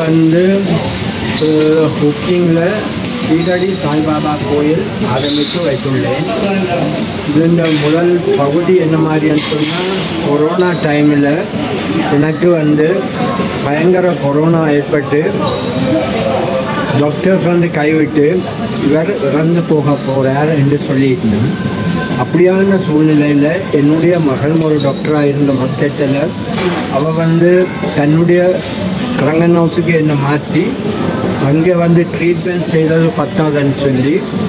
வந்து குக்கிங்கில் சீரடி சாய்பாபா கோயில் ஆரம்பித்து வைத்துள்ளேன் இதன் முதல் பகுதி என்ன மாதிரின்னு சொன்னால் கொரோனா டைமில் எனக்கு வந்து பயங்கர கொரோனா ஏற்பட்டு டாக்டர்ஸ் வந்து கைவிட்டு இவர் இறந்து போக போகிறார் என்று சொல்லியிருந்தேன் அப்படியான சூழ்நிலையில் என்னுடைய மகன் ஒரு டாக்டராக இருந்த மொத்தத்தில் அவள் வந்து தன்னுடைய கரங்கன் ஹவுஸுக்கு என்னை மாற்றி அங்கே வந்து ட்ரீட்மெண்ட் செய்தது பத்தாதுன்னு சொல்லி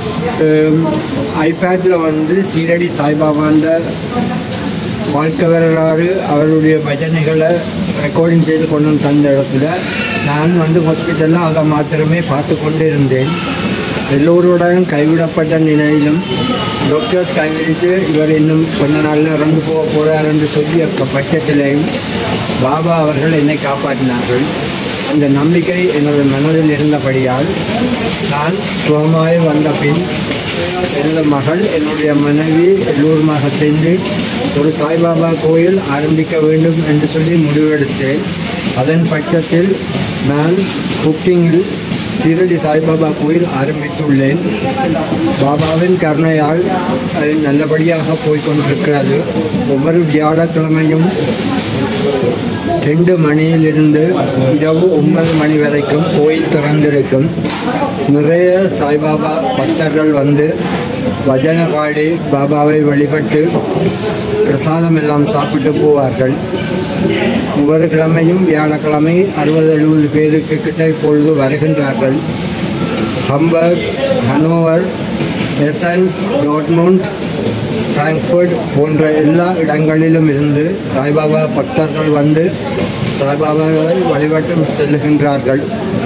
ஐபேடில் வந்து சீரடி சாய்பாபான்ற வாழ்க்கை வரலாறு அவருடைய பஜனைகளை ரெக்கார்டிங் செய்து கொண்டு வந்து தந்த இடத்துல நான் வந்து ஹாஸ்பிட்டலில் அதை மாத்திரமே பார்த்து கொண்டு இருந்தேன் எல்லோருடன் கைவிடப்பட்ட நிலையிலும் டாக்டர்ஸ் கைவிடித்து இவர் இன்னும் கொஞ்ச நாளில் இறந்து போக போகிறார் என்று சொல்லி பட்சத்திலேயும் பாபா அவர்கள் என்னை காப்பாற்றினார்கள் அந்த நம்பிக்கை எனது மனதில் இருந்தபடியால் நான் சுகமாய் வந்த பின் எனது மகள் என்னுடைய மனைவி எல்லோருமாக சேர்ந்து ஒரு சாய்பாபா கோயில் ஆரம்பிக்க வேண்டும் என்று சொல்லி முடிவெடுத்தேன் அதன் பட்சத்தில் நான் குக்கிங்கில் சீரடி சாய்பாபா கோயில் ஆரம்பித்துள்ளேன் பாபாவின் கருணையால் அது நல்லபடியாக போய்கொண்டிருக்கிறது ஒவ்வொரு வியாழக்கிழமையும் ரெண்டு மணியிலிருந்து இரவு ஒன்பது மணி வரைக்கும் கோயில் திறந்திருக்கும் நிறைய சாய்பாபா பக்தர்கள் வந்து பஜனை பாடி பாபாவை வழிபட்டு பிரசாதம் எல்லாம் சாப்பிட்டு போவார்கள் ஒவ்வொரு கிழமையும் வியாழக்கிழமை அறுபது எழுபது பேருக்கு கிட்ட இப்பொழுது வருகின்றார்கள் Hamburg Hanover Essen Dortmund Frankfurt போன்ற எல்லா இடங்களிலும் இருந்து சாய்பாபா பக்தர்கள் வந்து சாய்பாபாவை வழிபட்டு செல்லுகின்றார்கள்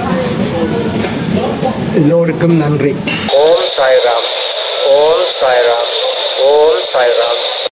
எல்லோருக்கும் நன்றி ஓம் சாய்ராம் ஓம் சாய்ராம் ஓம் சாய்ராம்